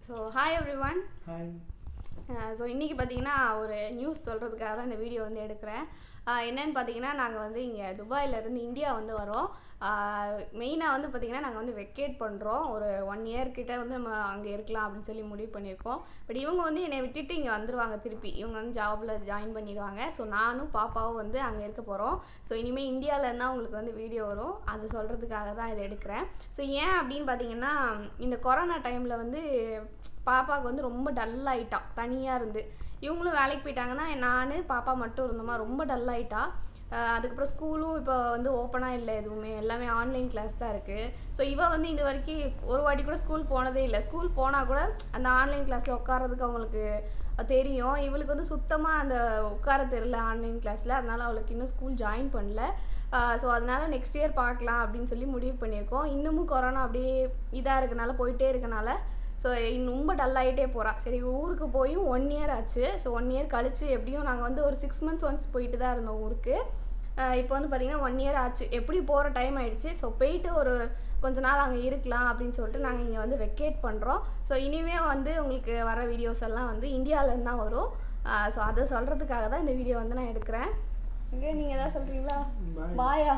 So hi everyone hi so இன்றைக்கி பார்த்தீங்கன்னா ஒரு நியூஸ் சொல்கிறதுக்காக தான் இந்த வீடியோ வந்து எடுக்கிறேன் ஆஹ் என்னன்னு பார்த்தீங்கன்னா நாங்கள் வந்து இங்கே துபாயிலேருந்து இந்தியா வந்து வரோம் மெயினாக வந்து பார்த்திங்கன்னா நாங்கள் வந்து வெக்கேட் பண்ணுறோம் ஒரு ஒன் இயர் கிட்ட வந்து நம்ம அங்கே இருக்கலாம் அப்படின்னு சொல்லி முடிவு பண்ணியிருக்கோம் பட் இவங்க வந்து என்னை விட்டுட்டு இங்கே வந்துருவாங்க திருப்பி இவங்க வந்து ஜாபில் ஜாயின் பண்ணிடுவாங்க ஸோ நானும் பாப்பாவும் வந்து அங்கே இருக்க போகிறோம் ஸோ இனிமேல் இந்தியாவிலேருந்து தான் உங்களுக்கு வந்து வீடியோ வரும் அது சொல்கிறதுக்காக தான் இதை எடுக்கிறேன் ஸோ ஏன் அப்படின்னு பார்த்தீங்கன்னா இந்த கொரோனா டைமில் வந்து பாப்பாவுக்கு வந்து ரொம்ப டல் ஆயிட்டா தனியாக இருந்து இவங்களும் வேலைக்கு போயிட்டாங்கன்னா நான் பாப்பா மட்டும் இருந்தோமா ரொம்ப டல் ஆயிட்டா அஹ் அதுக்கப்புறம் ஸ்கூலும் இப்போ வந்து ஓப்பனாக இல்லை எதுவுமே எல்லாமே ஆன்லைன் கிளாஸ் தான் இருக்குது ஸோ இவ வந்து இது வரைக்கும் ஒரு வாட்டி கூட ஸ்கூல் போனதே இல்லை ஸ்கூல் போனால் கூட அந்த ஆன்லைன் கிளாஸில் உட்காரதுக்கு அவங்களுக்கு தெரியும் இவளுக்கு வந்து சுத்தமாக அந்த உட்கார தெரில ஆன்லைன் கிளாஸில் அதனால அவளுக்கு இன்னும் ஸ்கூல் ஜாயின் பண்ணல ஸோ அதனால நெக்ஸ்ட் இயர் பார்க்கலாம் அப்படின்னு சொல்லி முடிவு பண்ணியிருக்கோம் இன்னமும் கொரோனா அப்படியே இதாக இருக்கனால போயிட்டே இருக்கனால ஸோ ரொம்ப டல் ஆகிட்டே போகிறா சரி ஊருக்கு போயும் ஒன் இயர் ஆச்சு ஸோ ஒன் இயர் கழிச்சு எப்படியும் நாங்கள் வந்து ஒரு சிக்ஸ் மந்த்ஸ் ஒன்ஸ் போயிட்டு தான் இருந்தோம் ஊருக்கு இப்போ வந்து பார்த்திங்கன்னா ஒன் இயர் ஆச்சு எப்படி போகிற டைம் ஆயிடுச்சு ஸோ போயிட்டு ஒரு கொஞ்ச நாள் அங்கே இருக்கலாம் அப்படின்னு சொல்லிட்டு நாங்கள் இங்கே வந்து வெக்கேட் பண்ணுறோம் ஸோ இனிமே வந்து உங்களுக்கு வர வீடியோஸ் எல்லாம் வந்து இந்தியாவிலேருந்து தான் வரும் ஸோ அதை சொல்கிறதுக்காக தான் இந்த வீடியோ வந்து நான் எடுக்கிறேன் ஓகே நீங்கள் எதாவது சொல்கிறீங்களா பாய் பாயா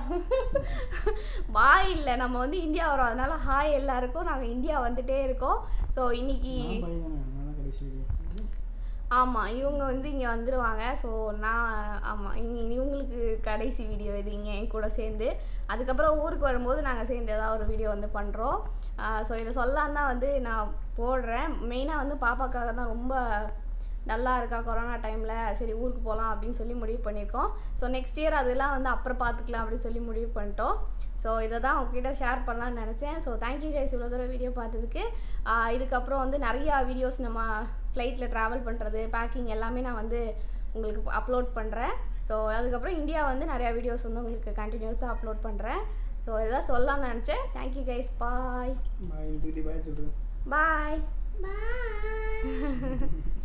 பாய் இல்லை நம்ம வந்து இந்தியா வரோம் அதனால ஹாய் எல்லாருக்கும் நாங்கள் இந்தியா வந்துட்டே இருக்கோம் ஸோ இன்னைக்கு நான் பாய் தானே நான் தான் கடைசி வீடியோ ஆமாம் இவங்க வந்து இங்கே வந்துடுவாங்க ஸோ நான் ஆமாம் இனி இவங்களுக்கு கடைசி வீடியோ இது இங்கே என் கூட சேர்ந்து அதுக்கப்புறம் ஊருக்கு வரும்போது நாங்கள் சேர்ந்து ஏதாவது ஒரு வீடியோ வந்து பண்ணுறோம் ஸோ இதை சொல்லலாம் தான் வந்து நான் போடுறேன் மெயினாக வந்து பாப்பாக்காக தான் ரொம்ப நல்லா இருக்கா கொரோனா டைமில் சரி ஊருக்கு போகலாம் அப்படின்னு சொல்லி முடிவு பண்ணியிருக்கோம் ஸோ நெக்ஸ்ட் இயர் அதெல்லாம் வந்து அப்புறம் பார்த்துக்கலாம் அப்படின்னு சொல்லி முடிவு பண்ணிட்டோம் ஸோ இதை தான் உங்ககிட்ட ஷேர் பண்ணலாம்னு நினச்சேன் ஸோ தேங்க்யூ கைஸ் இவ்வளோ தூரம் வீடியோ பார்த்ததுக்கு ஆஹ் இதுக்கப்புறம் வந்து நிறையா வீடியோஸ் நம்ம ஃப்ளைட்டில் ட்ராவல் பண்ணுறது பேக்கிங் எல்லாமே நான் வந்து உங்களுக்கு அப்லோட் பண்ணுறேன் ஸோ அதுக்கப்புறம் இந்தியா வந்து நிறையா வீடியோஸ் வந்து உங்களுக்கு கண்டினியூஸாக அப்லோட் பண்ணுறேன் ஸோ இதான் சொல்லலாம்னு நினச்சேன் தேங்க்யூ கைஸ் பாய் பாய் தூக்கிட்டு பாய் சொல்கிறேன் பாய் Bye.